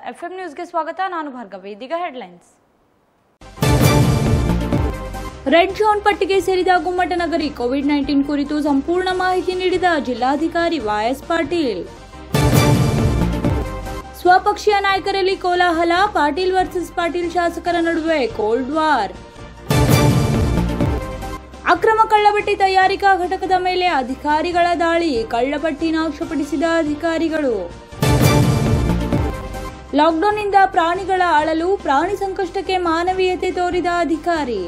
FM ನ್ಯೂಸ್ಗೆ ಸ್ವಾಗತ ನಾನು ಭಾರ್ಗವಿ ಇದೀಗ ಹೆಡ್ಲೈನ್ಸ್ ರೆಡ್ ಝೋನ್ ಪಟ್ಟಿಗೆ ಸೇರಿದ ಗುಮ್ಮಟನಗರಿ ಕೋವಿಡ್ ನೈನ್ಟೀನ್ ಕುರಿತು ಸಂಪೂರ್ಣ ಮಾಹಿತಿ ನೀಡಿದ ಜಿಲ್ಲಾಧಿಕಾರಿ ವೈಎಸ್ ಪಾಟೀಲ್ ಸ್ವಪಕ್ಷೀಯ ನಾಯಕರಲ್ಲಿ ಕೋಲಾಹಲ ಪಾಟೀಲ್ ವರ್ಸಸ್ ಪಾಟೀಲ್ ಶಾಸಕರ ನಡುವೆ ಕೋಲ್ಡ್ ವಾರ್ ಅಕ್ರಮ ಕಳ್ಳಬಟ್ಟಿ ತಯಾರಿಕಾ ಘಟಕದ ಮೇಲೆ ಅಧಿಕಾರಿಗಳ ದಾಳಿ ಕಳ್ಳಬಟ್ಟಿ ನಾಶಪಡಿಸಿದ ಅಧಿಕಾರಿಗಳು ಲಾಕ್ಡೌನ್ನಿಂದ ಪ್ರಾಣಿಗಳ ಅಳಲು ಪ್ರಾಣಿ ಸಂಕಷ್ಟಕ್ಕೆ ಮಾನವೀಯತೆ ತೋರಿದ ಅಧಿಕಾರಿ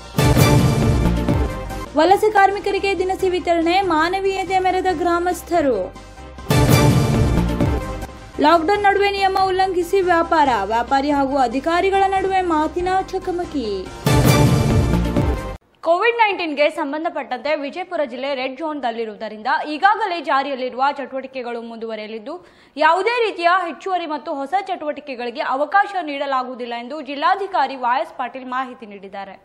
ವಲಸೆ ಕಾರ್ಮಿಕರಿಗೆ ದಿನಸಿ ವಿತರಣೆ ಮಾನವೀಯತೆ ಮೆರೆದ ಗ್ರಾಮಸ್ಥರು ಲಾಕ್ಡೌನ್ ನಡುವೆ ನಿಯಮ ಉಲ್ಲಂಘಿಸಿ ವ್ಯಾಪಾರ ವ್ಯಾಪಾರಿ ಹಾಗೂ ಅಧಿಕಾರಿಗಳ ನಡುವೆ ಮಾತಿನ ಚಕಮಕಿ ಕೋವಿಡ್ ನೈನ್ಟೀನ್ಗೆ ಸಂಬಂಧಪಟ್ಟಂತೆ ವಿಜಯಪುರ ಜಿಲ್ಲೆ ರೆಡ್ ಝೋನ್ದಲ್ಲಿರುವುದರಿಂದ ಈಗಾಗಲೇ ಜಾರಿಯಲ್ಲಿರುವ ಚಟುವಟಿಕೆಗಳು ಮುಂದುವರೆಯಲಿದ್ದು ಯಾವುದೇ ರೀತಿಯ ಹೆಚ್ಚುವರಿ ಮತ್ತು ಹೊಸ ಚಟುವಟಿಕೆಗಳಿಗೆ ಅವಕಾಶ ನೀಡಲಾಗುವುದಿಲ್ಲ ಎಂದು ಜಿಲ್ಲಾಧಿಕಾರಿ ವೈಎಸ್ ಪಾಟೀಲ್ ಮಾಹಿತಿ ನೀಡಿದ್ದಾರೆ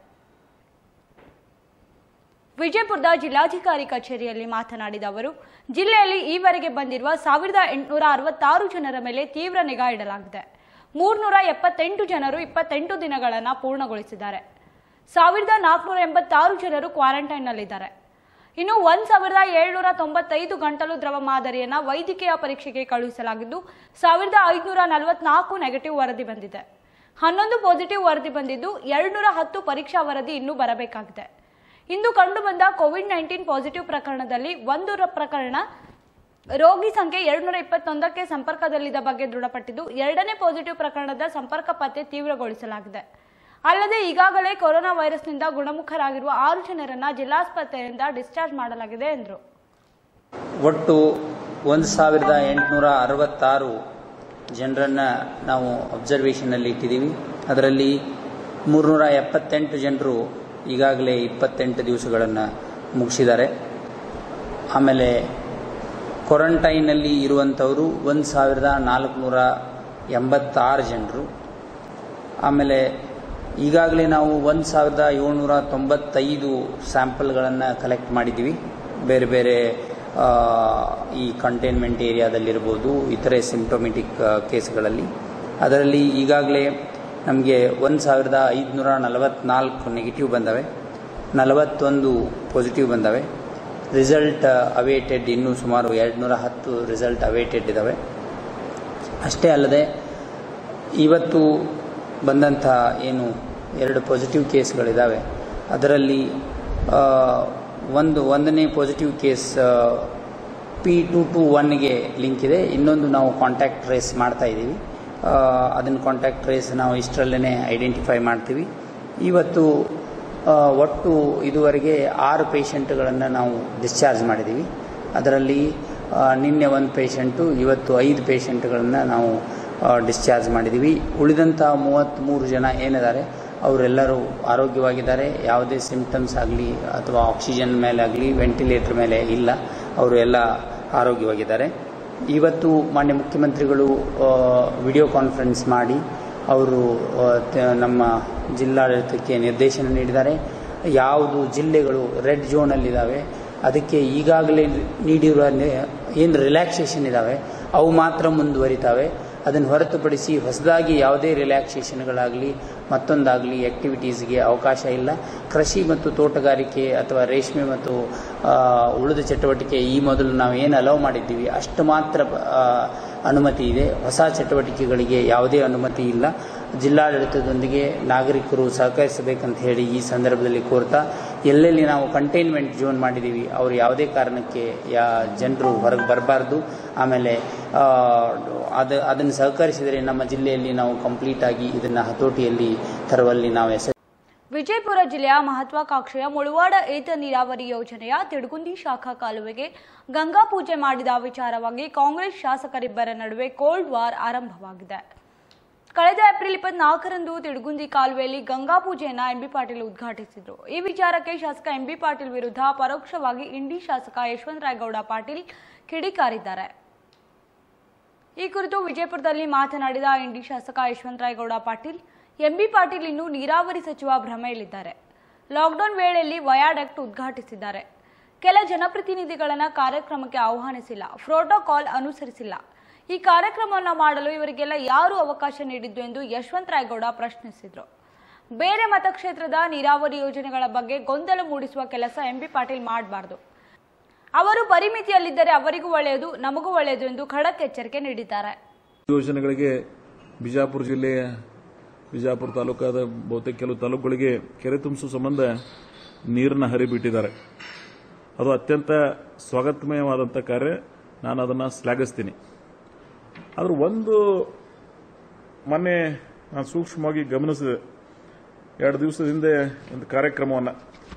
ವಿಜಯಪುರದ ಜಿಲ್ಲಾಧಿಕಾರಿ ಕಚೇರಿಯಲ್ಲಿ ಮಾತನಾಡಿದ ಅವರು ಜಿಲ್ಲೆಯಲ್ಲಿ ಈವರೆಗೆ ಬಂದಿರುವ ಸಾವಿರದ ಎಂಟುನೂರ ಅರವತ್ತಾರು ಜನರ ಮೇಲೆ ತೀವ್ರ ನಿಗಾ ಇಡಲಾಗಿದೆ ಮೂರ್ನೂರ ಎಪ್ಪತ್ತೆಂಟು ಜನರು ಇಪ್ಪತ್ತೆಂಟು ದಿನಗಳನ್ನು ಪೂರ್ಣಗೊಳಿಸಿದ್ದಾರೆ ಸಾವಿರದ ನಾಲ್ಕುನೂರ ಎಂಬತ್ತಾರು ಜನರು ಕ್ವಾರಂಟೈನ್ನಲ್ಲಿದ್ದಾರೆ ಇನ್ನು ಒಂದ್ ಸಾವಿರದ ಏಳ್ನೂರ ತೊಂಬತ್ತೈದು ಗಂಟಲು ದ್ರವ ಮಾದರಿಯನ್ನ ವೈದ್ಯಕೀಯ ಪರೀಕ್ಷೆಗೆ ಕಳುಹಿಸಲಾಗಿದ್ದು ಸಾವಿರದ ಐದುನೂರ ನಲವತ್ನಾಲ್ಕು ನೆಗೆಟಿವ್ ವರದಿ ಬಂದಿದೆ ಹನ್ನೊಂದು ಪಾಸಿಟಿವ್ ವರದಿ ಬಂದಿದ್ದು ಎರಡ್ನೂರ ಹತ್ತು ಪರೀಕ್ಷಾ ವರದಿ ಇನ್ನೂ ಬರಬೇಕಾಗಿದೆ ಇಂದು ಕಂಡುಬಂದ ಕೋವಿಡ್ ನೈನ್ಟೀನ್ ಪಾಸಿಟಿವ್ ಪ್ರಕರಣದಲ್ಲಿ ಒಂದು ರ- ಪ್ರಕರಣ ರೋಗಿ ಸಂಖ್ಯೆ ಎರಡ್ನೂರ ಇಪ್ಪತ್ತೊಂದಕ್ಕೆ ಸಂಪರ್ಕದಲ್ಲಿದ್ದ ಬಗ್ಗೆ ದೃಢಪಟ್ಟಿದ್ದು ಎರಡನೇ ಪಾಸಿಟಿವ್ ಪ್ರಕರಣದ ಸಂಪರ್ಕ ಪತ್ತೆ ತೀವ್ರಗೊಳಿಸಲಾಗಿದೆ ಅಲ್ಲದೆ ಈಗಾಗಲೇ ಕೊರೋನಾ ವೈರಸ್ನಿಂದ ಗುಣಮುಖರಾಗಿರುವ ಆರು ಜನರನ್ನ ಜಿಲ್ಲಾಸ್ಪತ್ರೆಯಿಂದ ಡಿಸ್ಚಾರ್ಜ್ ಮಾಡಲಾಗಿದೆ ಎಂದರು ಒಟ್ಟು ಒಂದು ಸಾವಿರದ ಎಂಟುನೂರ ಅರವತ್ತಾರು ಜನರನ್ನು ನಾವು ಅಬ್ಸರ್ವೇಷನಲ್ಲಿ ಇಟ್ಟಿದ್ದೀವಿ ಅದರಲ್ಲಿ ಮೂರುನೂರ ಎಪ್ಪತ್ತೆಂಟು ಜನರು ಈಗಾಗಲೇ ಇಪ್ಪತ್ತೆಂಟು ದಿವಸಗಳನ್ನು ಮುಗಿಸಿದ್ದಾರೆ ಆಮೇಲೆ ಕ್ವಾರಂಟೈನಲ್ಲಿ ಇರುವಂಥವರು ಒಂದು ಸಾವಿರದ ನಾಲ್ಕುನೂರ ಎಂಬತ್ತಾರು ಜನರು ಆಮೇಲೆ ಈಗಾಗಲೇ ನಾವು ಒಂದು ಸಾವಿರದ ಏಳ್ನೂರ ತೊಂಬತ್ತೈದು ಸ್ಯಾಂಪಲ್ಗಳನ್ನು ಕಲೆಕ್ಟ್ ಮಾಡಿದ್ದೀವಿ ಬೇರೆ ಬೇರೆ ಆ, ಈ ಕಂಟೈನ್ಮೆಂಟ್ ಏರಿಯಾದಲ್ಲಿರ್ಬೋದು ಇತರೆ ಸಿಂಪ್ಟೊಮೆಟಿಕ್ ಕೇಸ್ಗಳಲ್ಲಿ ಅದರಲ್ಲಿ ಈಗಾಗಲೇ ನಮಗೆ ಒಂದು ಸಾವಿರದ ಐದುನೂರ ನಲವತ್ನಾಲ್ಕು ನೆಗೆಟಿವ್ ಬಂದವೆ ನಲವತ್ತೊಂದು ಪಾಸಿಟಿವ್ ಬಂದವೆ ರಿಸಲ್ಟ್ ಅವೇಟೆಡ್ ಇನ್ನೂ ಸುಮಾರು ಎರಡುನೂರ ಹತ್ತು ರಿಸಲ್ಟ್ ಅವೇಟೆಡ್ ಇದ್ದಾವೆ ಅಷ್ಟೇ ಅಲ್ಲದೆ ಇವತ್ತು ಬಂದಂಥ ಏನು ಎರಡು ಪಾಸಿಟಿವ್ ಕೇಸ್ಗಳಿದ್ದಾವೆ ಅದರಲ್ಲಿ ಆ, ಒಂದು ಒಂದನೇ positive case P two two ಒನ್ಗೆ ಲಿಂಕ್ ಇದೆ ಇನ್ನೊಂದು ನಾವು ಕಾಂಟ್ಯಾಕ್ಟ್ ಟ್ರೇಸ್ ಮಾಡ್ತಾ ಇದ್ದೀವಿ ಅದನ್ನು ಕಾಂಟ್ಯಾಕ್ಟ್ ಟ್ರೇಸ್ ನಾವು ಇಷ್ಟರಲ್ಲೇ ಐಡೆಂಟಿಫೈ ಮಾಡ್ತೀವಿ ಇವತ್ತು ಆ, ಒಟ್ಟು ಇದುವರೆಗೆ ಆರು ಪೇಷಂಟ್ಗಳನ್ನು ನಾವು ಡಿಸ್ಚಾರ್ಜ್ ಮಾಡಿದ್ದೀವಿ ಅದರಲ್ಲಿ ಆ, ನಿನ್ನೆ ಒಂದು ಪೇಷಂಟು ಇವತ್ತು ಐದು ಪೇಷಂಟ್ಗಳನ್ನು ನಾವು ಡಿಸ್ಚಾರ್ಜ್ ಮಾಡಿದ್ದೀವಿ ಉಳಿದಂಥ ಮೂವತ್ತ್ಮೂರು ಜನ ಏನಿದ್ದಾರೆ ಅವರೆಲ್ಲರೂ ಆರೋಗ್ಯವಾಗಿದ್ದಾರೆ ಯಾವುದೇ ಸಿಂಪ್ಟಮ್ಸ್ ಆಗಲಿ ಅಥವಾ ಆಕ್ಸಿಜನ್ ಮೇಲೆ ಆಗಲಿ ವೆಂಟಿಲೇಟರ್ ಮೇಲೆ ಇಲ್ಲ ಅವರು ಎಲ್ಲ ಆರೋಗ್ಯವಾಗಿದ್ದಾರೆ ಇವತ್ತು ಮಾನ್ಯ ಮುಖ್ಯಮಂತ್ರಿಗಳು ವಿಡಿಯೋ ಕಾನ್ಫರೆನ್ಸ್ ಮಾಡಿ ಅವರು ಆ, ತ- ನಮ್ಮ ಜಿಲ್ಲಾಡಳಿತಕ್ಕೆ ನಿರ್ದೇಶನ ನೀಡಿದ್ದಾರೆ ಯಾವುದು ಜಿಲ್ಲೆಗಳು ರೆಡ್ ಝೋನಲ್ಲಿದ್ದಾವೆ ಅದಕ್ಕೆ ಈಗಾಗಲೇ ನೀಡಿರುವ ಏನು ರಿಲ್ಯಾಕ್ಸೇಷನ್ ಇದ್ದಾವೆ ಅವು ಮಾತ್ರ ಮುಂದುವರಿತಾವೆ ಅದನ್ನು ಹೊರತುಪಡಿಸಿ ಹೊಸದಾಗಿ ಯಾವುದೇ ರಿಲ್ಯಾಕ್ಸೇಷನ್ಗಳಾಗಲಿ ಮತ್ತೊಂದಾಗಲಿ ಆ್ಯಕ್ಟಿವಿಟೀಸ್ಗೆ ಅವಕಾಶ ಇಲ್ಲ ಕೃಷಿ ಮತ್ತು ತೋಟಗಾರಿಕೆ ಅಥವಾ ರೇಷ್ಮೆ ಮತ್ತು ಆ, ಉಳಿದ ಚಟುವಟಿಕೆ ಈ ಮೊದಲು ನಾವು ಏನು ಅಲೌ ಮಾಡಿದ್ದೀವಿ ಅಷ್ಟು ಮಾತ್ರ ಆ, ಅನುಮತಿ ಇದೆ ಹೊಸ ಚಟುವಟಿಕೆಗಳಿಗೆ ಯಾವುದೇ ಅನುಮತಿ ಇಲ್ಲ ಜಿಲ್ಲಾಡಳಿತದೊಂದಿಗೆ ನಾಗರಿಕರು ಸಹಕರಿಸಬೇಕಂತ ಹೇಳಿ ಈ ಸಂದರ್ಭದಲ್ಲಿ ಕೋರ್ತಾ ಎಲ್ಲೆಲ್ಲಿ ನಾವು ಕಂಟೈನ್ಮೆಂಟ್ ಝೋನ್ ಮಾಡಿದ್ದೀವಿ ಅವರು ಯಾವುದೇ ಕಾರಣಕ್ಕೆ ಯಾ ಜನರು ಹೊರಗೆ ಬರಬಾರ್ದು ಆಮೇಲೆ ಆ, ಅದು ಅದನ್ನು ಸಹಕರಿಸಿದರೆ ನಮ್ಮ ಜಿಲ್ಲೆಯಲ್ಲಿ ನಾವು ಕಂಪ್ಲೀಟ್ ಆಗಿ ಇದನ್ನು ಹತೋಟಿಯಲ್ಲಿ ತರುವಲ್ಲಿ ನಾವು ಯಶಸ್ವಿ ವಿಜಯಪುರ ಜಿಲ್ಲೆಯ ಮಹತ್ವಾಕಾಂಕ್ಷೆಯ ಮುಳವಾಡ ಏತ ನೀರಾವರಿ ಯೋಜನೆಯ ತಿಡುಗುಂದಿ ಶಾಖಾ ಕಾಲುವೆಗೆ ಗಂಗಾ ಪೂಜೆ ಮಾಡಿದ ವಿಚಾರವಾಗಿ ಕಾಂಗ್ರೆಸ್ ಶಾಸಕರಿಬ್ಬರ ನಡುವೆ ಕೋಲ್ಡ್ ವಾರ್ ಆರಂಭವಾಗಿದೆ ಕಳೆದ ಏಪ್ರಿಲ್ ಇಪ್ಪತ್ನಾಲ್ಕರಂದು ತಿಡುಗುಂದಿ ಕಾಲುವೆಯಲ್ಲಿ ಗಂಗಾ ಪೂಜೆಯನ್ನ ಎಂಬಿ ಪಾಟೀಲ್ ಉದ್ಘಾಟಿಸಿದ್ರು ಈ ವಿಚಾರಕ್ಕೆ ಶಾಸಕ ಎಂಬಿ ಪಾಟೀಲ್ ವಿರುದ್ಧ ಪರೋಕ್ಷವಾಗಿ ಇಂಡಿ ಶಾಸಕ ಯಶವಂತರಾಯಗೌಡ ಪಾಟೀಲ್ ಕಿಡಿಕಾರಿದ್ದಾರೆ ಈ ಕುರಿತು ವಿಜಯಪುರದಲ್ಲಿ ಮಾತನಾಡಿದ ಇಂಡಿ ಶಾಸಕ ಯಶವಂತರಾಯಗೌಡ ಪಾಟೀಲ್ ಎಂಬಿ ಪಾಟೀಲ್ ಇನ್ನು ನೀರಾವರಿ ಸಚಿವ ಭ್ರಮೆಯಲ್ಲಿದ್ದಾರೆ ಲಾಕ್ಡೌನ್ ವೇಳೆಯಲ್ಲಿ ವಯಾಡಕ್ಟ್ ಉದ್ಘಾಟಿಸಿದ್ದಾರೆ ಕೆಲ ಜನಪ್ರತಿನಿಧಿಗಳನ್ನ ಕಾರ್ಯಕ್ರಮಕ್ಕೆ ಆಹ್ವಾನಿಸಿಲ್ಲ ಪ್ರೋಟೋಕಾಲ್ ಅನುಸರಿಸಿಲ್ಲ ಈ ಕಾರ್ಯಕ್ರಮವನ್ನು ಮಾಡಲು ಇವರಿಗೆಲ್ಲ ಯಾರು ಅವಕಾಶ ನೀಡಿದ್ದು ಎಂದು ಯಶವಂತ ರಾಯಗೌಡ ಪ್ರಶ್ನಿಸಿದರು ಬೇರೆ ಮತಕ್ಷೇತ್ರದ ನೀರಾವರಿ ಯೋಜನೆಗಳ ಬಗ್ಗೆ ಗೊಂದಲ ಮೂಡಿಸುವ ಕೆಲಸ ಎಂಬಿ ಪಾಟೀಲ್ ಮಾಡಬಾರದು ಅವರು ಪರಿಮಿತಿಯಲ್ಲಿದ್ದರೆ ಅವರಿಗೂ ಒಳ್ಳೆಯದು ನಮಗೂ ಒಳ್ಳೆಯದು ಎಂದು ಖಡಕ್ ಎಚ್ಚರಿಕೆ ನೀಡಿದ್ದಾರೆ ಯೋಜನೆಗಳಿಗೆ ಬಿಜಾಪುರ ಜಿಲ್ಲೆಯ ಬಿಜಾಪುರ ತಾಲೂಕಾದ ಬಹುತೇಕ ಕೆಲವು ತಾಲೂಕುಗಳಿಗೆ ಕೆರೆ ತುಂಬಿಸುವ ಸಂಬಂಧ ನೀರನ್ನು ಹರಿಬಿಟ್ಟಿದ್ದಾರೆ ಅದು ಅತ್ಯಂತ ಸ್ವಾಗತಮಯವಾದಂಥ ಕಾರ್ಯ ನಾನು ಅದನ್ನು ಶ್ಲಾಘಿಸ್ತೀನಿ ಆದ್ರೆ ಒಂದು ಮೊನ್ನೆ ನಾನು ಸೂಕ್ಷ್ಮವಾಗಿ ಗಮನಿಸಿದೆ ಎರಡು ದಿವಸದ ಹಿಂದೆ ಒಂದು ಕಾರ್ಯಕ್ರಮವನ್ನು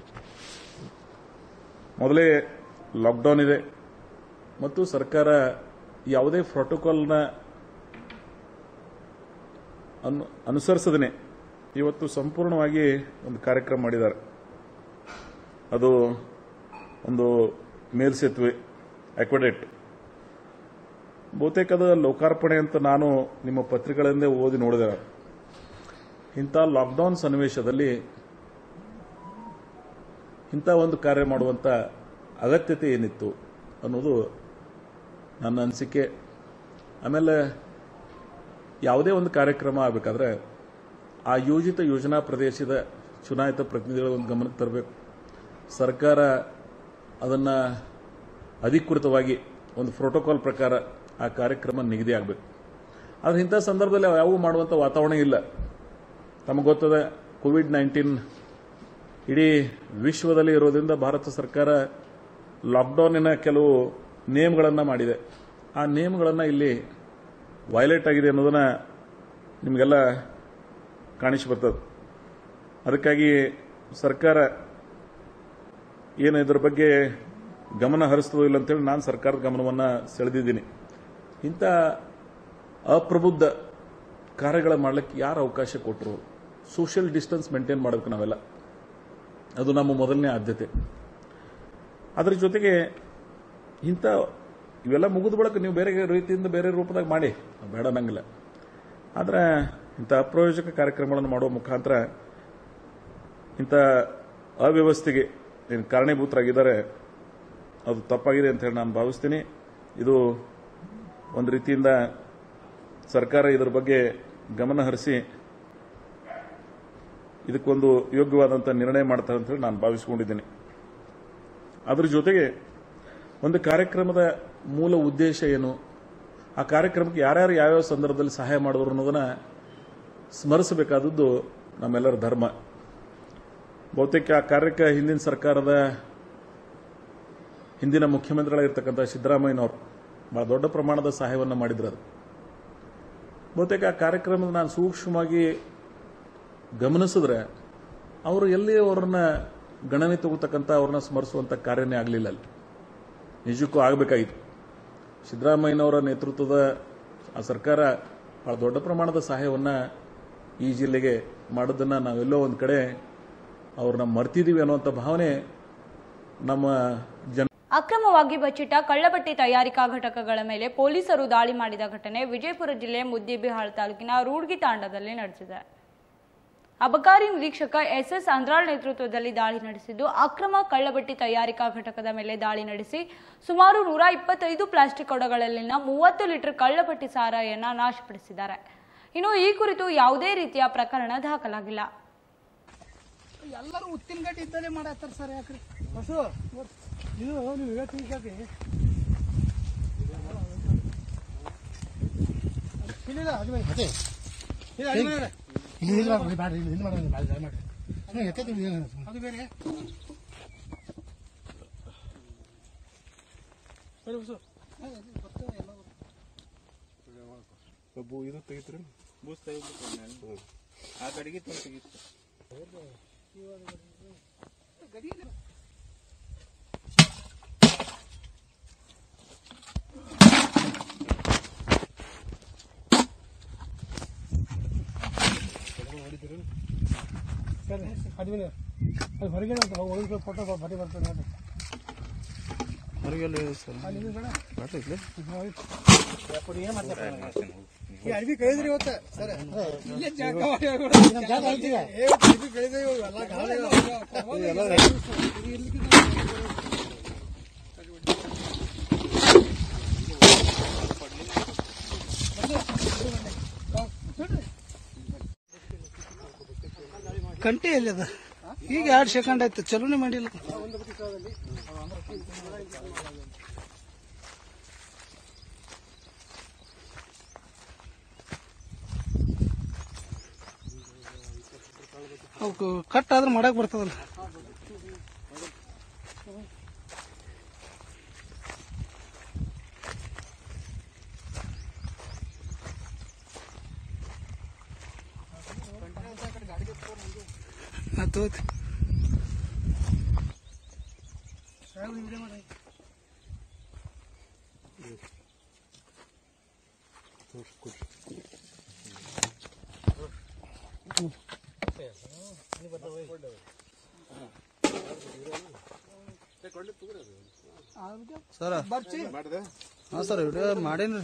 ಮೊದಲೇ ಲಾಕ್ಡೌನ್ ಇದೆ ಮತ್ತು ಸರ್ಕಾರ ಯಾವುದೇ ಪ್ರೋಟೋಕಾಲ್ನ ಅನು ಅನುಸರಿಸದೇ ಇವತ್ತು ಸಂಪೂರ್ಣವಾಗಿ ಒಂದು ಕಾರ್ಯಕ್ರಮ ಮಾಡಿದ್ದಾರೆ ಅದು ಒಂದು ಮೇಲ್ಸೇತುವೆ ಅಕ್ವಡೇಟ್ ಬಹುತೇಕ ಅದು ಲೋಕಾರ್ಪಣೆ ಅಂತ ನಾನು ನಿಮ್ಮ ಪತ್ರಿಕೆಗಳಿಂದ ಓದಿ ನೋಡಿದೆ ಇಂಥ ಲಾಕ್ಡೌನ್ ಸನ್ನಿವೇಶದಲ್ಲಿ ಇಂಥ ಒಂದು ಕಾರ್ಯ ಮಾಡುವಂಥ ಅಗತ್ಯತೆ ಏನಿತ್ತು ಅನ್ನೋದು ನನ್ನ ಅನಿಸಿಕೆ ಆಮೇಲೆ ಯಾವುದೇ ಒಂದು ಕಾರ್ಯಕ್ರಮ ಆಗಬೇಕಾದ್ರೆ ಆ ಯೋಜಿತ ಯೋಜನಾ ಪ್ರದೇಶದ ಚುನಾಯಿತ ಪ್ರತಿನಿಧಿಗಳ ಒಂದು ಗಮನಕ್ಕೆ ತರಬೇಕು ಸರ್ಕಾರ ಅದನ್ನು ಅಧಿಕೃತವಾಗಿ ಒಂದು ಪ್ರೋಟೋಕಾಲ್ ಪ್ರಕಾರ ಆ ಕಾರ್ಯಕ್ರಮ ನಿಗದಿ ಆಗಬೇಕು ಆದರೆ ಇಂಥ ಸಂದರ್ಭದಲ್ಲಿ ಯಾವೂ ಮಾಡುವಂಥ ವಾತಾವರಣ ಇಲ್ಲ ತಮಗೆ ಗೊತ್ತದೆ ಕೋವಿಡ್ ನೈನ್ಟೀನ್ ಇಡೀ ವಿಶ್ವದಲ್ಲಿ ಇರೋದ್ರಿಂದ ಭಾರತ ಸರ್ಕಾರ ಲಾಕ್ಡೌನಿನ ಕೆಲವು ನಿಯಮಗಳನ್ನು ಮಾಡಿದೆ ಆ ನಿಯಮಗಳನ್ನು ಇಲ್ಲಿ ವೈಲೇಟ್ ಆಗಿದೆ ಅನ್ನೋದನ್ನ ನಿಮಗೆಲ್ಲ ಕಾಣಿಸಿ ಬರ್ತದೆ ಅದಕ್ಕಾಗಿ ಸರ್ಕಾರ ಏನು ಇದರ ಬಗ್ಗೆ ಗಮನ ಹರಿಸ್ತದೋ ಇಲ್ಲ ಅಂತೇಳಿ ನಾನು ಸರ್ಕಾರದ ಗಮನವನ್ನು ಸೆಳೆದಿದ್ದೀನಿ ಇಂಥ ಅಪ್ರಬುದ್ಧ ಕಾರ್ಯಗಳ ಮಾಡಲಿಕ್ಕೆ ಯಾರು ಅವಕಾಶ ಕೊಟ್ಟರು ಸೋಷಿಯಲ್ ಡಿಸ್ಟೆನ್ಸ್ ಮೇಂಟೈನ್ ಮಾಡಬೇಕು ನಾವೆಲ್ಲ ಅದು ನಮ್ಮ ಮೊದಲನೇ ಆದ್ಯತೆ ಅದರ ಜೊತೆಗೆ ಇಂಥ ಇವೆಲ್ಲ ಮುಗಿದ ಬಳಿಕ ನೀವು ಬೇರೆ ರೀತಿಯಿಂದ ಬೇರೆ ರೂಪದಾಗ ಮಾಡಿ ಬೇಡ ನಂಗಿಲ್ಲ ಆದರೆ ಇಂಥ ಅಪ್ರಯೋಜಕ ಕಾರ್ಯಕ್ರಮಗಳನ್ನು ಮಾಡುವ ಮುಖಾಂತರ ಇಂಥ ಅವ್ಯವಸ್ಥೆಗೆ ಏನು ಕಾರಣೀಭೂತರಾಗಿದ್ದಾರೆ ಅದು ತಪ್ಪಾಗಿದೆ ಅಂತ ಹೇಳಿ ನಾನು ಭಾವಿಸ್ತೀನಿ ಇದು ಒಂದು ರೀತಿಯಿಂದ ಸರ್ಕಾರ ಇದರ ಬಗ್ಗೆ ಗಮನ ಹರಿಸಿ ಇದಕ್ಕೊಂದು ಯೋಗ್ಯವಾದಂಥ ನಿರ್ಣಯ ಮಾಡ್ತಾರೆ ಅಂತ ಹೇಳಿ ನಾನು ಭಾವಿಸ್ಕೊಂಡಿದ್ದೀನಿ ಅದ್ರ ಜೊತೆಗೆ ಒಂದು ಕಾರ್ಯಕ್ರಮದ ಮೂಲ ಉದ್ದೇಶ ಏನು ಆ ಕಾರ್ಯಕ್ರಮಕ್ಕೆ ಯಾರ್ಯಾರು ಯಾವ್ಯಾವ ಸಂದರ್ಭದಲ್ಲಿ ಸಹಾಯ ಮಾಡಿದ್ರು ಅನ್ನೋದನ್ನ ಸ್ಮರಿಸಬೇಕಾದದ್ದು ನಮ್ಮೆಲ್ಲರ ಧರ್ಮ ಬಹುತೇಕ ಆ ಕಾರ್ಯಕ್ಕೆ ಹಿಂದಿನ ಸರ್ಕಾರದ ಹಿಂದಿನ ಮುಖ್ಯಮಂತ್ರಿಗಳಾಗಿರ್ತಕ್ಕಂಥ ಸಿದ್ದರಾಮಯ್ಯನವರು ಬಹಳ ದೊಡ್ಡ ಪ್ರಮಾಣದ ಸಹಾಯವನ್ನು ಮಾಡಿದ್ರು ಅದು ಬಹುತೇಕ ಆ ಕಾರ್ಯಕ್ರಮದ ನಾನು ಸೂಕ್ಷ್ಮವಾಗಿ ಗಮನಿಸಿದ್ರೆ ಅವರು ಎಲ್ಲಿ ಅವರನ್ನ ಗಣನೆ ತಗೋತಕ್ಕಂಥ ಅವ್ರನ್ನ ಸ್ಮರಿಸುವಂಥ ಕಾರ್ಯನೇ ಆಗಲಿಲ್ಲ ಅಲ್ಲಿ ನಿಜಕ್ಕೂ ಆಗಬೇಕಾಗಿತ್ತು ಸಿದ್ದರಾಮಯ್ಯನವರ ನೇತೃತ್ವದ ಆ ಸರ್ಕಾರ ಬಹಳ ದೊಡ್ಡ ಪ್ರಮಾಣದ ಸಹಾಯವನ್ನು ಈ ಜಿಲ್ಲೆಗೆ ಮಾಡೋದನ್ನು ನಾವೆಲ್ಲೋ ಒಂದು ಕಡೆ ಅವ್ರನ್ನ ಮರ್ತಿದ್ದೀವಿ ಅನ್ನುವಂಥ ಭಾವನೆ ನಮ್ಮ ಜನ ಅಕ್ರಮವಾಗಿ ಬಚ್ಚಿಟ್ಟ ಕಳ್ಳಬಟ್ಟಿ ತಯಾರಿಕಾ ಘಟಕಗಳ ಮೇಲೆ ಪೊಲೀಸರು ದಾಳಿ ಮಾಡಿದ ಘಟನೆ ವಿಜಯಪುರ ಜಿಲ್ಲೆಯ ಮುದ್ದೇಬಿಹಾಳ್ ತಾಲೂಕಿನ ರೂಡ್ಗಿ ತಾಂಡದಲ್ಲಿ ನಡೆದಿದೆ ಅಬಕಾರಿ ನಿರೀಕ್ಷಕ ಎಸ್ಎಸ್ ಅಂದ್ರಾಳ್ ನೇತೃತ್ವದಲ್ಲಿ ದಾಳಿ ನಡೆಸಿದ್ದು ಅಕ್ರಮ ಕಳ್ಳಬಟ್ಟಿ ತಯಾರಿಕಾ ಘಟಕದ ಮೇಲೆ ದಾಳಿ ನಡೆಸಿ ಸುಮಾರು ನೂರ ಇಪ್ಪತ್ತೈದು ಪ್ಲಾಸ್ಟಿಕ್ ಕೊಡಗಳಲ್ಲಿನ ಮೂವತ್ತು ಲೀಟರ್ ಕಳ್ಳಬಟ್ಟಿ ಸಾರಾಯಿಯನ್ನ ನಾಶಪಡಿಸಿದ್ದಾರೆ ಇನ್ನು ಈ ಕುರಿತು ಯಾವುದೇ ರೀತಿಯ ಪ್ರಕರಣ ದಾಖಲಾಗಿಲ್ಲ ಎಲ್ಲರೂ ಉತ್ತಿನ ಗಟ್ಟಿ ಇದ್ದಲ್ಲೇ ಮಾಡತ್ತಾರ ಸರ್ ಯಾಕ್ರಿ ಬಸ್ಸು ಇದು ನೀವು ಹೇಳ್ತೀನಿ ಕೇಳ್ರಿ ಇಲ್ಲ ಅದು ಬೇರೆ. ಅದೇ ಇಲ್ಲ, ಅದು ಬೇರೆ. ಇಲ್ಲಿ ಇದು ಮಾಡ್ರಿ ಬ್ಯಾಡ್ರಿ ಇಲ್ಲಿ ಇದು ಮಾಡೋದು ಬ್ಯಾಡ್ರಿ ಮಾಡ್ರಿ ಸುಮ್ಮನೆ ಎತ್ತೈತಿ ಇದು. ಅದು ಬೇರೆ ಸರಿ ಬಸ್ಸು ಇದು ತೆಗಿತ್ರಿ ಆ ಕಡೆಗೆ ತೆಗಿತ್ತು ಸರಿ ಅದು ಬೇರೆ ಅದು ಹೊರಗಡೆ ಅಂತ ಒಳಗೆ ಫೋಟೋ ಬಡಿ ಬರ್ತದೆ ನೋಡಿ ಹೊರಗೆಲ್ಲ ಸರ್ ಅಲ್ಲಿ ಇದು ಬೇಡ ಬ್ಯಾಟ್ರಿ ಇಟ್ಲಿ? ಈ ಅರ್ಬಿ ಕಳಿದ್ರಿ ಇವತ್ತ ಸರ್ ಇಲ್ಲೇ ಜಾಗ ಮಾಡಿ ಆಗ್ಬಿಡು. ನಮ್ಮ ಜಾಗ ಐತಿ ಈಗ. ಏ, ಅರ್ಬಿ ಕಳಿದ್ರಿ ಇವು ಎಲ್ಲ ಗಾಳಿ ಇವು. ಕಂಟಿ ಎಲ್ಲಿ ಅದ ಈಗ ಎರಡು ಸೆಕೆಂಡ್ ಆಯ್ತು ಚಲೋನೆ ಮಾಡಿಲ್ಲ ಅವಕ್ಕೆ ಕಟ್ ಆದ್ರೆ ಮಾಡಕ್ ಬರ್ತದಲ್ಲ ಆತು ಹೋಯ್ತು. ಸರ್ ಹಾಂ ಸರ್ ವಿಡಿಯೋ ಮಾಡೇನಿ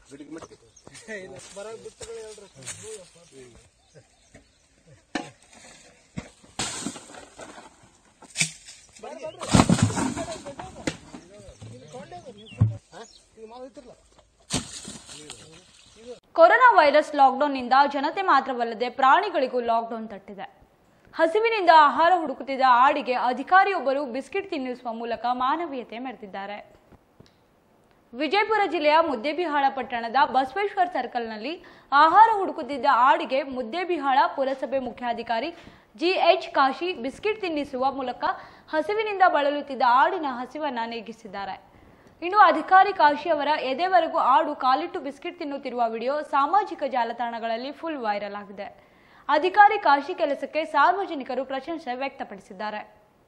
ಕೊರೋನಾ ವೈರಸ್ ಲಾಕ್ಡೌನ್ನಿಂದ ಜನತೆ ಮಾತ್ರವಲ್ಲದೆ ಪ್ರಾಣಿಗಳಿಗೂ ಲಾಕ್ಡೌನ್ ತಟ್ಟಿದೆ ಹಸಿವಿನಿಂದ ಆಹಾರ ಹುಡುಕುತ್ತಿದ್ದ ಆಡಿಗೆ ಅಧಿಕಾರಿಯೊಬ್ಬರು ಬಿಸ್ಕೆಟ್ ತಿನ್ನಿಸುವ ಮೂಲಕ ಮಾನವೀಯತೆ ಮೆರೆದಿದ್ದಾರೆ ವಿಜಯಪುರ ಜಿಲ್ಲೆಯ ಮುದ್ದೇಬಿಹಾಳ ಪಟ್ಟಣದ ಬಸವೇಶ್ವರ್ ಸರ್ಕಲ್ನಲ್ಲಿ ಆಹಾರ ಹುಡುಕುತ್ತಿದ್ದ ಆಡಿಗೆ ಮುದ್ದೇಬಿಹಾಳ ಪುರಸಭೆ ಮುಖ್ಯಾಧಿಕಾರಿ ಜಿಎಚ್ ಕಾಶಿ ಬಿಸ್ಕೆಟ್ ತಿನ್ನಿಸುವ ಮೂಲಕ ಹಸಿವಿನಿಂದ ಬಳಲುತ್ತಿದ್ದ ಆಡಿನ ಹಸಿವನ್ನ ನೀಗಿಸಿದ್ದಾರೆ ಇನ್ನು ಅಧಿಕಾರಿ ಕಾಶಿ ಅವರ ಎದೆವರೆಗೂ ಆಡು ಕಾಲಿಟ್ಟು ಬಿಸ್ಕೆಟ್ ತಿನ್ನುತ್ತಿರುವ ವಿಡಿಯೋ ಸಾಮಾಜಿಕ ಜಾಲತಾಣಗಳಲ್ಲಿ ಫುಲ್ ವೈರಲ್ ಆಗಿದೆ ಅಧಿಕಾರಿ ಕಾಶಿ ಕೆಲಸಕ್ಕೆ ಸಾರ್ವಜನಿಕರು ಪ್ರಶಂಸೆ ವ್ಯಕ್ತಪಡಿಸಿದ್ದಾರೆ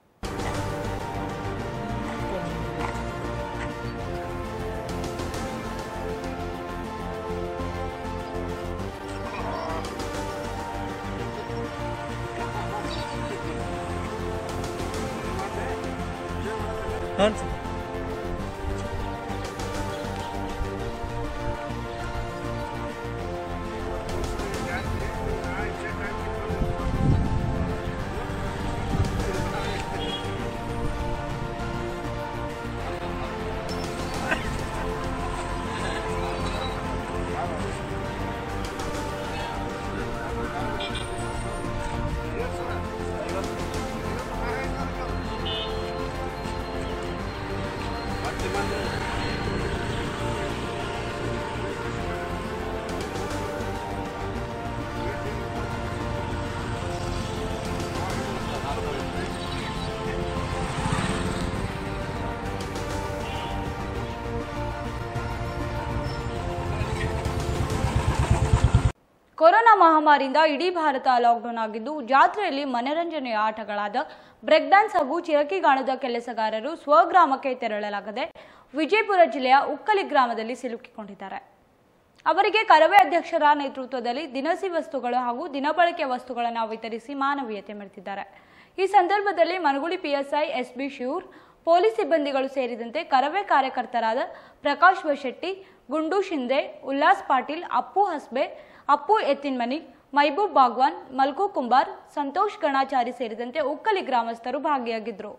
ಕೊರೋನಾ ಮಹಾಮಾರಿಯಿಂದ ಇಡೀ ಭಾರತ ಲಾಕ್ಡೌನ್ ಆಗಿದ್ದು ಜಾತ್ರೆಯಲ್ಲಿ ಮನರಂಜನೆಯ ಆಟಗಳಾದ ಬ್ರೇಕ್ ಡ್ಯಾನ್ಸ್ ಹಾಗೂ ಚಿರಕಿಗಾಣದ ಕೆಲಸಗಾರರು ಸ್ವಗ್ರಾಮಕ್ಕೆ ತೆರಳಲಾಗದೆ ವಿಜಯಪುರ ಜಿಲ್ಲೆಯ ಉಕ್ಕಲಿ ಗ್ರಾಮದಲ್ಲಿ ಸಿಲುಕಿಕೊಂಡಿದ್ದಾರೆ ಅವರಿಗೆ ಕರವೇ ಅಧ್ಯಕ್ಷರ ನೇತೃತ್ವದಲ್ಲಿ ದಿನಸಿ ವಸ್ತುಗಳು ಹಾಗೂ ದಿನಬಳಕೆಯ ವಸ್ತುಗಳನ್ನು ವಿತರಿಸಿ ಮಾನವೀಯತೆ ಮೆರೆದಿದ್ದಾರೆ ಈ ಸಂದರ್ಭದಲ್ಲಿ Managuli PSI SB Shivur police ಸಿಬ್ಬಂದಿಗಳು ಸೇರಿದಂತೆ ಕರವೇ ಕಾರ್ಯಕರ್ತರಾದ ಪ್ರಕಾಶ್ ವಶೆಟ್ಟಿ ಗುಂಡು ಶಿಂದೆ ಉಲ್ಲಾಸ್ ಪಾಟೀಲ್ ಅಪ್ಪು ಹಸ್ಬೆ ಅಪ್ಪು ಎತ್ತಿನ್ಮನಿ ಮೈಬೂಬ್ ಬಾಗ್ವಾನ್ ಮಲ್ಕು ಕುಂಬಾರ್ ಸಂತೋಷ್ ಗಣಾಚಾರಿ ಸೇರಿದಂತೆ ಉಕ್ಕಲಿ ಗ್ರಾಮಸ್ಥರು ಭಾಗಿಯಾಗಿದ್ದರು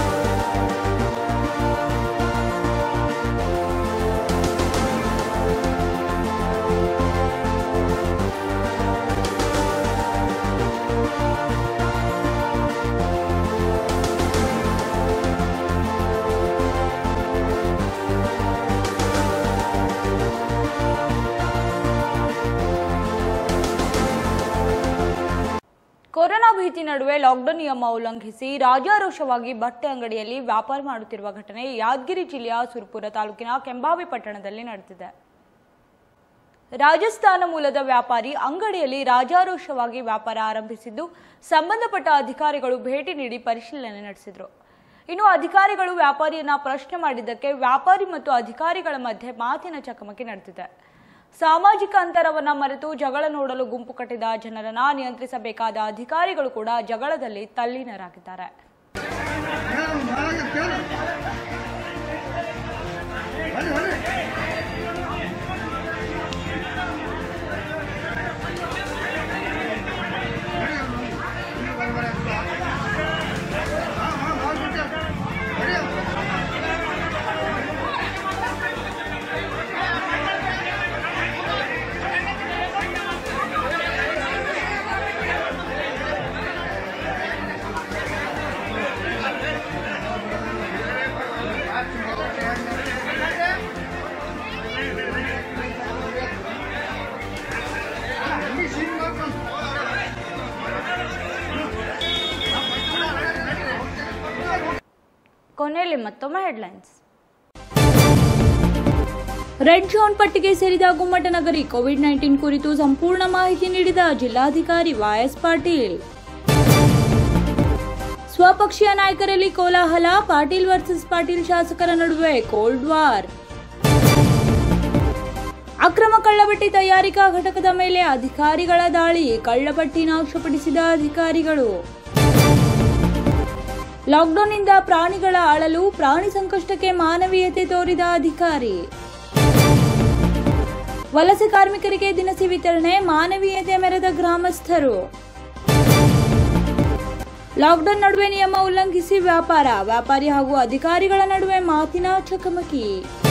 ಕೊರೋನಾ ಭೀತಿ ನಡುವೆ ಲಾಕ್ಡೌನ್ ನಿಯಮ ಉಲ್ಲಂಘಿಸಿ ರಾಜಾರೋಷವಾಗಿ ಬಟ್ಟೆ ಅಂಗಡಿಯಲ್ಲಿ ವ್ಯಾಪಾರ ಮಾಡುತ್ತಿರುವ ಘಟನೆ ಯಾದಗಿರಿ ಜಿಲ್ಲೆಯ ಸುರ್ಪುರ ತಾಲೂಕಿನ ಕೆಂಬಾವಿ ಪಟ್ಟಣದಲ್ಲಿ ನಡೆದಿದೆ ರಾಜಸ್ಥಾನ ಮೂಲದ ವ್ಯಾಪಾರಿ ಅಂಗಡಿಯಲ್ಲಿ ರಾಜಾರೋಷವಾಗಿ ವ್ಯಾಪಾರ ಆರಂಭಿಸಿದ್ದು ಸಂಬಂಧಪಟ್ಟ ಅಧಿಕಾರಿಗಳು ಭೇಟಿ ನೀಡಿ ಪರಿಶೀಲನೆ ನಡೆಸಿದರು ಇನ್ನು ಅಧಿಕಾರಿಗಳು ವ್ಯಾಪಾರಿಯನ್ನ ಪ್ರಶ್ನೆ ಮಾಡಿದ್ದಕ್ಕೆ ವ್ಯಾಪಾರಿ ಮತ್ತು ಅಧಿಕಾರಿಗಳ ಮಧ್ಯೆ ಮಾತಿನ ಚಕಮಕಿ ನಡೆದಿದೆ ಸಾಮಾಜಿಕ ಅಂತರವನ್ನ ಮರೆತು ಜಗಳ ನೋಡಲು ಗುಂಪು ಕಟ್ಟಿದ ಜನರನ್ನ ನಿಯಂತ್ರಿಸಬೇಕಾದ ಅಧಿಕಾರಿಗಳು ಕೂಡ ಜಗಳದಲ್ಲಿ ತಲ್ಲೀನರಾಗಿದ್ದಾರೆ ಕೊನೆಯಲ್ಲಿ ಮತ್ತೊಮ್ಮೆ ಹೆಡ್ಲೈನ್ಸ್ ರೆಡ್ ಝೋನ್ ಪಟ್ಟಿಗೆ ಸೇರಿದ ಗುಮ್ಮಟನಗರಿ ಕೋವಿಡ್ ನೈನ್ಟೀನ್ ಕುರಿತು ಸಂಪೂರ್ಣ ಮಾಹಿತಿ ನೀಡಿದ ಜಿಲ್ಲಾಧಿಕಾರಿ ವೈಎಸ್ ಪಾಟೀಲ್ ಸ್ವಪಕ್ಷೀಯ ನಾಯಕರಲ್ಲಿ ಕೋಲಾಹಲ ಪಾಟೀಲ್ ವರ್ಸಸ್ ಪಾಟೀಲ್ ಶಾಸಕರ ನಡುವೆ ಕೋಲ್ಡ್ ವಾರ್ ಅಕ್ರಮ ಕಳ್ಳಬಟ್ಟಿ ತಯಾರಿಕಾ ಘಟಕದ ಮೇಲೆ ಅಧಿಕಾರಿಗಳ ದಾಳಿ ಕಳ್ಳಬಟ್ಟಿ ನಾಶಪಡಿಸಿದ ಅಧಿಕಾರಿಗಳು ಲಾಕ್ಡೌನ್ನಿಂದ ಪ್ರಾಣಿಗಳ ಅಳಲು ಪ್ರಾಣಿ ಸಂಕಷ್ಟಕ್ಕೆ ಮಾನವೀಯತೆ ತೋರಿದ ಅಧಿಕಾರಿ ವಲಸೆ ಕಾರ್ಮಿಕರಿಗೆ ದಿನಸಿ ವಿತರಣೆ ಮಾನವೀಯತೆ ಮೆರೆದ ಗ್ರಾಮಸ್ಥರು ಲಾಕ್ಡೌನ್ ನಡುವೆ ನಿಯಮ ಉಲ್ಲಂಘಿಸಿ ವ್ಯಾಪಾರ ವ್ಯಾಪಾರಿ ಹಾಗೂ ಅಧಿಕಾರಿಗಳ ನಡುವೆ ಮಾತಿನ ಚಕಮಕಿ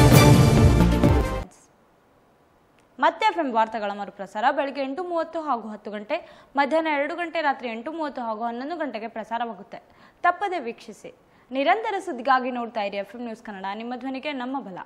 ಮತ್ತೆ ಎಫ್ಎಂ ವಾರ್ತೆಗಳ ಮರುಪ್ರಸಾರ ಬೆಳಗ್ಗೆ ಎಂಟು ಮೂವತ್ತು ಹಾಗೂ ಹತ್ತು ಗಂಟೆ ಮಧ್ಯಾಹ್ನ ಎರಡು ಗಂಟೆ ರಾತ್ರಿ ಎಂಟು ಮೂವತ್ತು ಹಾಗೂ ಹನ್ನೊಂದು ಗಂಟೆಗೆ ಪ್ರಸಾರವಾಗುತ್ತೆ ತಪ್ಪದೆ ವೀಕ್ಷಿಸಿ ನಿರಂತರ ಸುದ್ದಿಗಾಗಿ ನೋಡ್ತಾ ಇರಿ ಎಫ್ಎಂ ನ್ಯೂಸ್ ಕನ್ನಡ ನಿಮ್ಮ ಧ್ವನಿಗೆ ನಮ್ಮ ಬಲ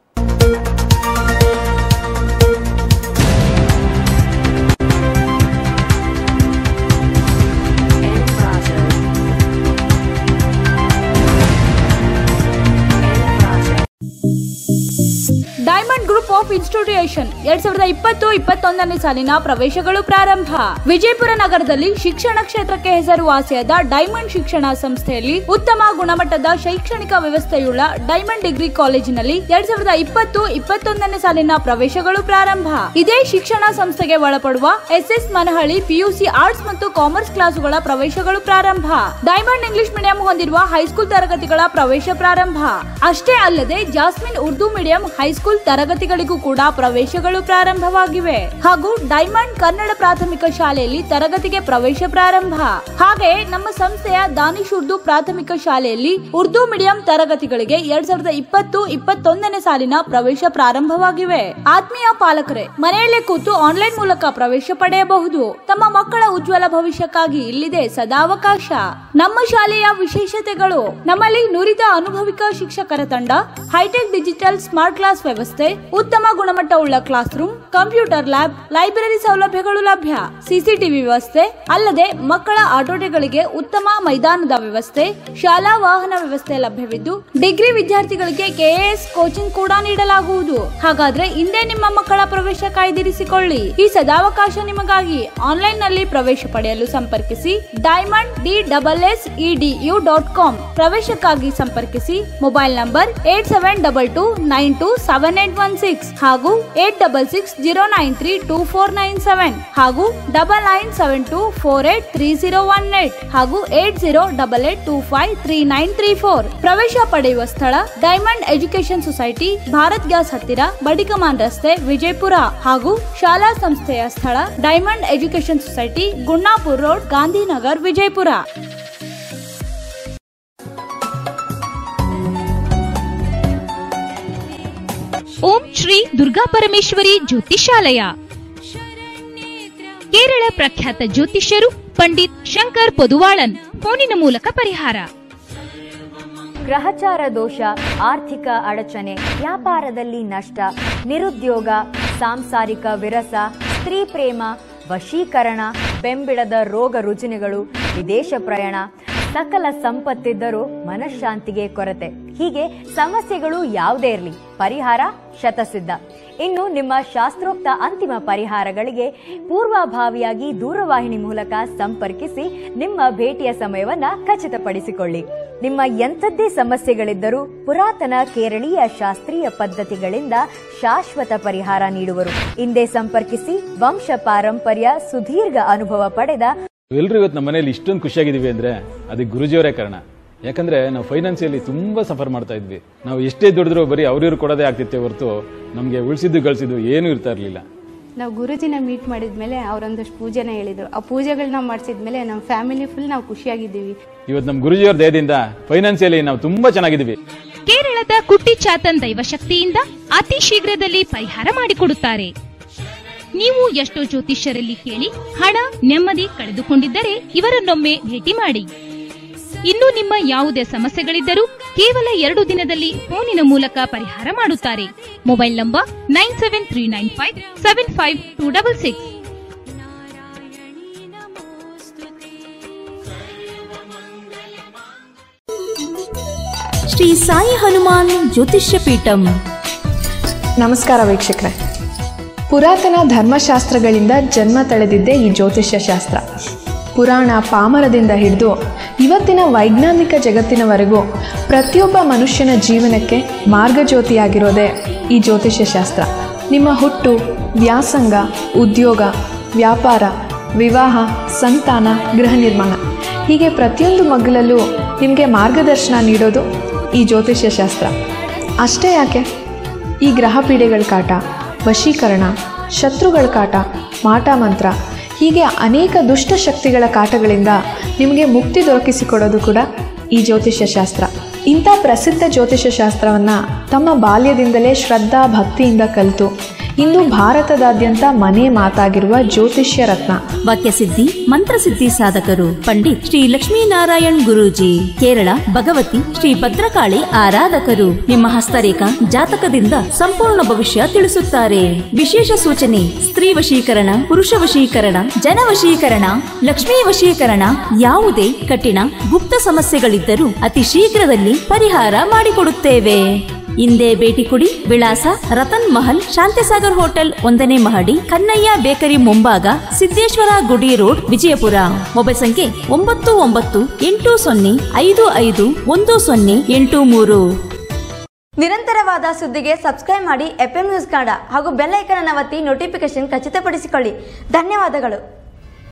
ಡೈಮಂಡ್ ಗ್ರೂಪ್ ಆಫ್ ಇನ್ಸ್ಟಿಟ್ಯೂಷನ್ ಎರಡ್ ಸಾವಿರದ ಇಪ್ಪತ್ತು ಇಪ್ಪತ್ತೊಂದನೇ ಸಾಲಿನ ಪ್ರವೇಶಗಳು ಪ್ರಾರಂಭ ವಿಜಯಪುರ ನಗರದಲ್ಲಿ ಶಿಕ್ಷಣ ಕ್ಷೇತ್ರಕ್ಕೆ ಹೆಸರುವಾಸಿಯಾದ ಡೈಮಂಡ್ ಶಿಕ್ಷಣ ಸಂಸ್ಥೆಯಲ್ಲಿ ಉತ್ತಮ ಗುಣಮಟ್ಟದ ಶೈಕ್ಷಣಿಕ ವ್ಯವಸ್ಥೆಯುಳ್ಳ ಡೈಮಂಡ್ ಡಿಗ್ರಿ ಕಾಲೇಜಿನಲ್ಲಿ ಎರಡ್ ಸಾವಿರದ ಇಪ್ಪತ್ತು ಇಪ್ಪತ್ತೊಂದನೇ ಸಾಲಿನ ಪ್ರವೇಶಗಳು ಪ್ರಾರಂಭ ಇದೇ ಶಿಕ್ಷಣ ಸಂಸ್ಥೆಗೆ ಒಳಪಡುವ ಎಸ್ಎಸ್ ಮನಹಳ್ಳಿ ಪಿಯುಸಿ ಆರ್ಟ್ಸ್ ಮತ್ತು ಕಾಮರ್ಸ್ ಕ್ಲಾಸುಗಳ ಪ್ರವೇಶಗಳು ಪ್ರಾರಂಭ ಡೈಮಂಡ್ ಇಂಗ್ಲಿಷ್ ಮೀಡಿಯಂ ಹೊಂದಿರುವ ಹೈಸ್ಕೂಲ್ ತರಗತಿಗಳ ಪ್ರವೇಶ ಪ್ರಾರಂಭ ಅಷ್ಟೇ ಅಲ್ಲದೆ ಜಾಸ್ಮಿನ್ ಉರ್ದು ಮೀಡಿಯಂ ಹೈಸ್ಕೂಲ್ ತರಗತಿಗಳಿಗೂ ಕೂಡ ಪ್ರವೇಶಗಳು ಪ್ರಾರಂಭವಾಗಿವೆ ಹಾಗೂ ಡೈಮಂಡ್ ಕನ್ನಡ ಪ್ರಾಥಮಿಕ ಶಾಲೆಯಲ್ಲಿ ತರಗತಿಗೆ ಪ್ರವೇಶ ಪ್ರಾರಂಭ ಹಾಗೆ ನಮ್ಮ ಸಂಸ್ಥೆಯ ದಾನಿಶ್ ಉರ್ದು ಪ್ರಾಥಮಿಕ ಶಾಲೆಯಲ್ಲಿ ಉರ್ದು ಮೀಡಿಯಂ ತರಗತಿಗಳಿಗೆ ಎರಡ್ ಸಾವಿರದ ಇಪ್ಪತ್ತು ಇಪ್ಪತ್ತೊಂದನೇ ಸಾಲಿನ ಪ್ರವೇಶ ಪ್ರಾರಂಭವಾಗಿವೆ ಆತ್ಮೀಯ ಪಾಲಕರೇ ಮನೆಯಲ್ಲೇ ಕೂತು ಆನ್ಲೈನ್ ಮೂಲಕ ಪ್ರವೇಶ ಪಡೆಯಬಹುದು ತಮ್ಮ ಮಕ್ಕಳ ಉಜ್ವಲ ಭವಿಷ್ಯಕ್ಕಾಗಿ ಇಲ್ಲಿದೆ ಸದಾವಕಾಶ ನಮ್ಮ ಶಾಲೆಯ ವಿಶೇಷತೆಗಳು ನಮ್ಮಲ್ಲಿ ನುರಿತ ಅನುಭವಿಕ ಶಿಕ್ಷಕರ ತಂಡ ಹೈಟೆಕ್ ಡಿಜಿಟಲ್ ಸ್ಮಾರ್ಟ್ ಕ್ಲಾಸ್ ವ್ಯವಸ್ಥೆ ಉತ್ತಮ ಗುಣಮಟ್ಟವುಳ್ಳ class room computer lab library ಸೌಲಭ್ಯಗಳು ಲಭ್ಯ ಸಿಸಿಟಿವಿ ವ್ಯವಸ್ಥೆ ಅಲ್ಲದೆ ಮಕ್ಕಳ ಆಟೋಟಗಳಿಗೆ ಉತ್ತಮ ಮೈದಾನದ ವ್ಯವಸ್ಥೆ ಶಾಲಾ ವಾಹನ ವ್ಯವಸ್ಥೆ ಲಭ್ಯವಿದ್ದು ಡಿಗ್ರಿ ವಿದ್ಯಾರ್ಥಿಗಳಿಗೆ ಕೆಎಎಸ್ ಕೋಚಿಂಗ್ ಕೂಡ ನೀಡಲಾಗುವುದು ಹಾಗಾದ್ರೆ ಇಂದೇ ನಿಮ್ಮ ಮಕ್ಕಳ ಪ್ರವೇಶ ಕಾಯ್ದಿರಿಸಿಕೊಳ್ಳಿ ಈ ಸದಾವಕಾಶ ನಿಮಗಾಗಿ ಆನ್ಲೈನ್ ನಲ್ಲಿ ಪ್ರವೇಶ ಪಡೆಯಲು ಸಂಪರ್ಕಿಸಿ diamond D double S EDU dot com ಪ್ರವೇಶಕ್ಕಾಗಿ ಸಂಪರ್ಕಿಸಿ mobile number eight seven double two nine two seven eight one six ಹಾಗೂ eight double six zero nine three two four nine seven ಹಾಗೂ double nine seven two four eight three zero one eight ಹಾಗೂ eight zero double eight two five three nine three four ಪ್ರವೇಶ ಪಡೆಯುವ ಸ್ಥಳ diamond education society Bharat gas ಹತ್ತಿರ ಬಡಿಕಮಾನ್ ರಸ್ತೆ ವಿಜಯಪುರ ಹಾಗೂ ಶಾಲಾ ಸಂಸ್ಥೆಯ ಸ್ಥಳ diamond education society Gunnapur road Gandhinagar Vijayapura Om Shri Durga Parameshwari ಜ್ಯೋತಿಷಾಲಯ ಕೇರಳ ಪ್ರಖ್ಯಾತ ಜ್ಯೋತಿಷ್ಯರು ಪಂಡಿತ್ ಶಂಕರ್ ಪೊದುವಾಳನ್ ಫೋನಿನ ಮೂಲಕ ಪರಿಹಾರ ಗ್ರಹಚಾರ ದೋಷ ಆರ್ಥಿಕ ಅಡಚಣೆ ವ್ಯಾಪಾರದಲ್ಲಿ ನಷ್ಟ ನಿರುದ್ಯೋಗ ಸಾಂಸಾರಿಕ ವಿರಸ ಸ್ತ್ರೀ ಪ್ರೇಮ ವಶೀಕರಣ ಬೆಂಬಿಡದ ರೋಗ ರುಜಿನಗಳು ವಿದೇಶ ಪ್ರಯಾಣ ಸಕಲ ಸಂಪತ್ತಿದ್ದರೂ ಮನಃಶಾಂತಿಗೆ ಕೊರತೆ ಹೀಗೆ ಸಮಸ್ಯೆಗಳು ಯಾವುದೇ ಇರಲಿ ಪರಿಹಾರ ಶತಸಿದ್ಧ ಇನ್ನು ನಿಮ್ಮ ಶಾಸ್ತ್ರೋಕ್ತ ಅಂತಿಮ ಪರಿಹಾರಗಳಿಗೆ ಪೂರ್ವಭಾವಿಯಾಗಿ ದೂರವಾಹಿನಿ ಮೂಲಕ ಸಂಪರ್ಕಿಸಿ ನಿಮ್ಮ ಭೇಟಿಯ ಸಮಯವನ್ನ ಖಚಿತಪಡಿಸಿಕೊಳ್ಳಿ ನಿಮ್ಮ ಎಂಥದ್ದೇ ಸಮಸ್ಯೆಗಳಿದ್ದರೂ ಪುರಾತನ ಕೇರಳೀಯ ಶಾಸ್ತ್ರೀಯ ಪದ್ಧತಿಗಳಿಂದ ಶಾಶ್ವತ ಪರಿಹಾರ ನೀಡುವರು ಹಿಂದೆ ಸಂಪರ್ಕಿಸಿ ವಂಶ ಪಾರಂಪರ್ಯ ಸುದೀರ್ಘ ಅನುಭವ ಪಡೆದ ಎಲ್ರು ಇವತ್ತು ನಮ್ಮ ಮನೇಲಿ ಇಷ್ಟೊಂದು ಖುಷಿಯಾಗಿದ್ದೀವಿ ಅಂದ್ರೆ ಅದಕ್ಕೆ ಗುರುಜಿಯವರೇ ಕಾರಣ ಯಾಕಂದ್ರೆ ನಾವು ಫೈನಾನ್ಸಿಯಲಿ ತುಂಬಾ ಸಫರ್ ಮಾಡ್ತಾ ಇದ್ವಿ ನಾವು ಎಷ್ಟೇ ದುಡಿದ್ರು ಬರೀ ಅವ್ರಿವ್ರು ಕೊಡೋದೇ ಆಗ್ತಿತ್ತೆ ಹೊರತು ನಮಗೆ ಉಳಿಸಿದ್ದು ಗಳಿಸಿದ್ದು ಏನೂ ಇರ್ತಾ ಇರಲಿಲ್ಲ ನಾವು ಗುರುಜಿನ ಮೀಟ್ ಮಾಡಿದ್ಮೇಲೆ ಅವರೊಂದಷ್ಟು ಪೂಜೆನ ಹೇಳಿದ್ರು ಆ ಪೂಜೆಗಳನ್ನ ಮಾಡಿಸಿದ್ಮೇಲೆ ನಮ್ಮ ಫ್ಯಾಮಿಲಿ ಫುಲ್ ನಾವು ಖುಷಿಯಾಗಿದ್ದೀವಿ ಇವತ್ತು ನಮ್ಮ ಗುರುಜಿಯವರ ದಯದಿಂದ ಫೈನಾನ್ಸಿಯಲಿ ನಾವು ತುಂಬಾ ಚೆನ್ನಾಗಿದ್ದೀವಿ ಕೇರಳದ ಕುಟ್ಟಿ ಚಾತನ್ ದೈವಶಕ್ತಿಯಿಂದ ಅತಿ ಶೀಘ್ರದಲ್ಲಿ ಪರಿಹಾರ ಮಾಡಿಕೊಡುತ್ತಾರೆ ನೀವು ಎಷ್ಟೋ ಜ್ಯೋತಿಷ್ಯರಲ್ಲಿ ಕೇಳಿ ಹಣ ನೆಮ್ಮದಿ ಕಳೆದುಕೊಂಡಿದ್ದರೆ ಇವರನ್ನೊಮ್ಮೆ ಭೇಟಿ ಮಾಡಿ ಇನ್ನು ನಿಮ್ಮ ಯಾವುದೇ ಸಮಸ್ಯೆಗಳಿದ್ದರೂ ಕೇವಲ ಎರಡು ದಿನದಲ್ಲಿ ಫೋನಿನ ಮೂಲಕ ಪರಿಹಾರ ಮಾಡುತ್ತಾರೆ mobile number nine seven three nine five seven five two double six Shri Sai Hanuman ಜ್ಯೋತಿಷ್ಯ ಪೀಠಂ ನಮಸ್ಕಾರ ವೀಕ್ಷಕರೇ ಪುರಾತನ ಧರ್ಮಶಾಸ್ತ್ರಗಳಿಂದ ಜನ್ಮ ತಳೆದಿದ್ದೇ ಈ ಜ್ಯೋತಿಷ್ಯ ಶಾಸ್ತ್ರ ಪುರಾಣ ಪಾಮರದಿಂದ ಹಿಡಿದು ಇವತ್ತಿನ ವೈಜ್ಞಾನಿಕ ಜಗತ್ತಿನವರೆಗೂ ಪ್ರತಿಯೊಬ್ಬ ಮನುಷ್ಯನ ಜೀವನಕ್ಕೆ ಮಾರ್ಗಜ್ಯೋತಿಯಾಗಿರೋದೇ ಈ ಜ್ಯೋತಿಷ್ಯ ಶಾಸ್ತ್ರ ನಿಮ್ಮ ಹುಟ್ಟು ವ್ಯಾಸಂಗ ಉದ್ಯೋಗ ವ್ಯಾಪಾರ ವಿವಾಹ ಸಂತಾನ ಗೃಹ ನಿರ್ಮಾಣ ಹೀಗೆ ಪ್ರತಿಯೊಂದು ಮಗ್ಗಲಲ್ಲೂ ನಿಮಗೆ ಮಾರ್ಗದರ್ಶನ ನೀಡೋದು ಈ ಜ್ಯೋತಿಷ್ಯ ಶಾಸ್ತ್ರ ಅಷ್ಟೇ ಯಾಕೆ ಈ ಗ್ರಹ ಪೀಡೆಗಳ ಕಾಟ ವಶೀಕರಣ ಶತ್ರುಗಳ ಕಾಟ ಮಾಟ ಮಂತ್ರ ಹೀಗೆ ಅನೇಕ ದುಷ್ಟ ಶಕ್ತಿಗಳ ಕಾಟಗಳಿಂದ ನಿಮಗೆ ಮುಕ್ತಿ ದೊರಕಿಸಿಕೊಡೋದು ಕೂಡ ಈ ಜ್ಯೋತಿಷ್ಯ ಶಾಸ್ತ್ರ ಇಂಥ ಪ್ರಸಿದ್ಧ ಜ್ಯೋತಿಷ್ಯ ಶಾಸ್ತ್ರವನ್ನು ತಮ್ಮ ಬಾಲ್ಯದಿಂದಲೇ ಶ್ರದ್ಧಾ ಭಕ್ತಿಯಿಂದ ಕಲಿತು ಇಂದು ಭಾರತದಾದ್ಯಂತ ಮನೆ ಮಾತಾಗಿರುವ ಜ್ಯೋತಿಷ್ಯ ರತ್ನ ವಾಕ್ಯಸಿದ್ಧಿ ಮಂತ್ರಸಿದ್ಧಿ ಸಾಧಕರು ಪಂಡಿತ್ ಶ್ರೀ ಲಕ್ಷ್ಮೀನಾರಾಯಣ್ ಗುರೂಜಿ ಕೇರಳ ಭಗವತಿ ಶ್ರೀ ಭದ್ರಕಾಳಿ ಆರಾಧಕರು ನಿಮ್ಮ ಹಸ್ತರೇಖಾ ಜಾತಕದಿಂದ ಸಂಪೂರ್ಣ ಭವಿಷ್ಯ ತಿಳಿಸುತ್ತಾರೆ ವಿಶೇಷ ಸೂಚನೆ ಸ್ತ್ರೀ ವಶೀಕರಣ ಪುರುಷ ವಶೀಕರಣ ಜನ ವಶೀಕರಣ ಲಕ್ಷ್ಮೀ ವಶೀಕರಣ ಯಾವುದೇ ಕಠಿಣ ಗುಪ್ತ ಸಮಸ್ಯೆಗಳಿದ್ದರೂ ಅತಿ ಶೀಘ್ರದಲ್ಲಿ ಪರಿಹಾರ ಮಾಡಿಕೊಡುತ್ತೇವೆ ಹಿಂದೆ ಭೇಟಿ ಕೊಡಿ ವಿಳಾಸ ರತನ್ ಮಹಲ್ ಶಾಂತಿಸಾಗರ್ ಹೋಟೆಲ್ ಒಂದನೇ ಮಹಡಿ ಕನ್ನಯ್ಯ ಬೇಕರಿ ಮುಂಭಾಗ ಸಿದ್ದೇಶ್ವರ ಗುಡಿ ರೋಡ್ ವಿಜಯಪುರ ಮೊಬೈಲ್ ಸಂಖ್ಯೆ ಒಂಬತ್ತು ಒಂಬತ್ತು ಎಂಟು ಸೊನ್ನೆ ಐದು ಐದು ಒಂದು ಸೊನ್ನೆ ಎಂಟು ಮೂರು ನಿರಂತರವಾದ ಸುದ್ದಿಗೆ ಸಬ್ಸ್ಕ್ರೈಬ್ ಮಾಡಿ ಎಫ್ ನ್ಯೂಸ್ ಕನ್ನಡ ಹಾಗೂ ಬೆಲ್ ಐಕನ್ ಒತ್ತಿ ನೋಟಿಫಿಕೇಶನ್ ಖಚಿತಪಡಿಸಿಕೊಳ್ಳಿ ಧನ್ಯವಾದಗಳು